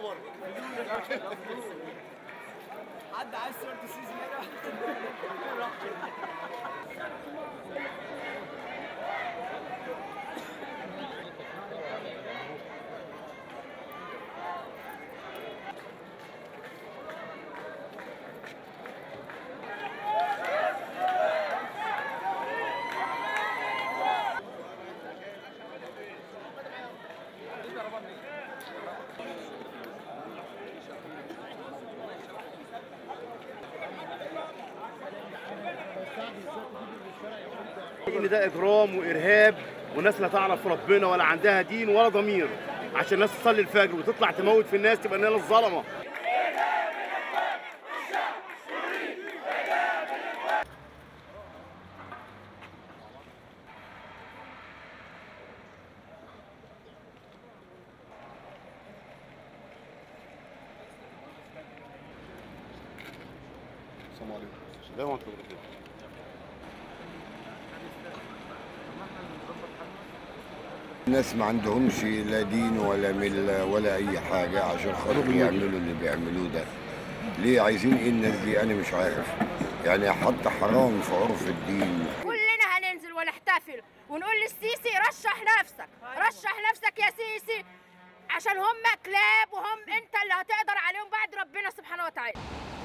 صور حد عايز صورة السيسي هنا ان ده اجرام وارهاب وناس لا تعرف ربنا ولا عندها دين ولا ضمير عشان الناس تصلي الفجر وتطلع تموت في الناس تبقى ناس الظلمه السلام عليكم السلام ورحمه الله وبركاته الناس ما عندهمش لا دين ولا ملة ولا أي حاجة عشان خاطر يعملوا اللي بيعملوه ده ليه عايزين إيه الناس دي أنا مش عارف يعني حتى حرام في عرف الدين كلنا هننزل ونحتفل ونقول للسيسي رشح نفسك رشح نفسك يا سيسي عشان هم كلاب وهم انت اللي هتقدر عليهم بعد ربنا سبحانه وتعالى